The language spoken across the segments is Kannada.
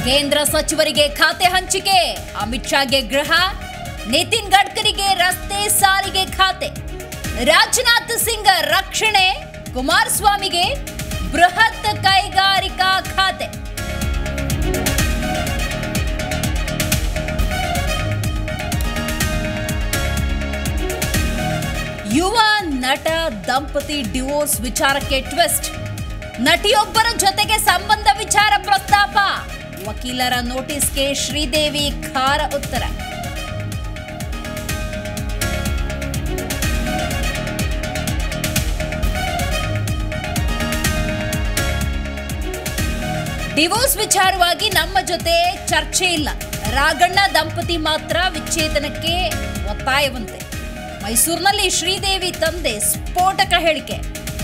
ಕೇಂದ್ರ ಸಚಿವರಿಗೆ ಖಾತೆ ಹಂಚಿಕೆ ಅಮಿತ್ ಶಾಗೆ ಗೃಹ ನಿತಿನ್ ಗಡ್ಕರಿಗೆ ರಸ್ತೆ ಸಾರಿಗೆ ಖಾತೆ ರಾಜನಾಥ್ ಸಿಂಗ್ ರಕ್ಷಣೆ ಕುಮಾರಸ್ವಾಮಿಗೆ ಬೃಹತ್ ಕೈಗಾರಿಕಾ ಖಾತೆ ಯುವ ನಟ ದಂಪತಿ ಡಿವೋರ್ಸ್ ವಿಚಾರಕ್ಕೆ ಟ್ವಿಸ್ಟ್ ನಟಿಯೊಬ್ಬರ ಜೊತೆಗೆ ಸಂಬಂಧ ವಿಚಾರ ಪ್ರಸ್ತಾಪ ವಕೀಲರ ನೋಟಿಸ್ಗೆ ಶ್ರೀದೇವಿ ಖಾರ ಉತ್ತರ ಡಿವೋರ್ಸ್ ವಿಚಾರವಾಗಿ ನಮ್ಮ ಜೊತೆ ಚರ್ಚೆ ಇಲ್ಲ ರಾಗಣ್ಣ ದಂಪತಿ ಮಾತ್ರ ವಿಚ್ಛೇದನಕ್ಕೆ ಒತ್ತಾಯವಂತೆ ಮೈಸೂರಿನಲ್ಲಿ ಶ್ರೀದೇವಿ ತಂದೆ ಸ್ಫೋಟಕ ಹೇಳಿಕೆ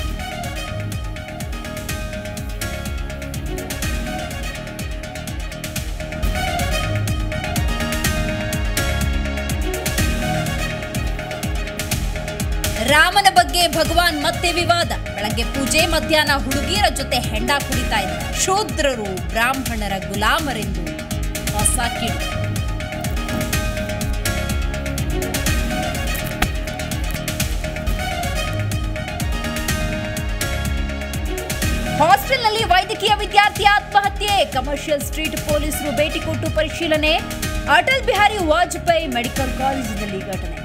ರಾಮನ ಬಗ್ಗೆ ಭಗವಾನ್ ಮತ್ತೆ ವಿವಾದ ಬೆಳಗ್ಗೆ ಪೂಜೆ ಮಧ್ಯಾಹ್ನ ಹುಡುಗಿಯರ ಜೊತೆ ಹೆಂಡ ಕುಡಿತಾ ಇದ್ದ ಶೂದ್ರರು ಬ್ರಾಹ್ಮಣರ ಗುಲಾಮರೆಂದು ಹೊಸ ಕಿಡಿ ಹಾಸ್ಟೆಲ್ನಲ್ಲಿ ವೈದ್ಯಕೀಯ ವಿದ್ಯಾರ್ಥಿ ಆತ್ಮಹತ್ಯೆ ಕಮರ್ಷಿಯಲ್ ಸ್ಟ್ರೀಟ್ ಪೊಲೀಸರು ಭೇಟಿ ಕೊಟ್ಟು ಪರಿಶೀಲನೆ ಅಟಲ್ ಬಿಹಾರಿ ವಾಜಪೇಯಿ ಮೆಡಿಕಲ್ ಕಾಲೇಜಿನಲ್ಲಿ ಘಟನೆ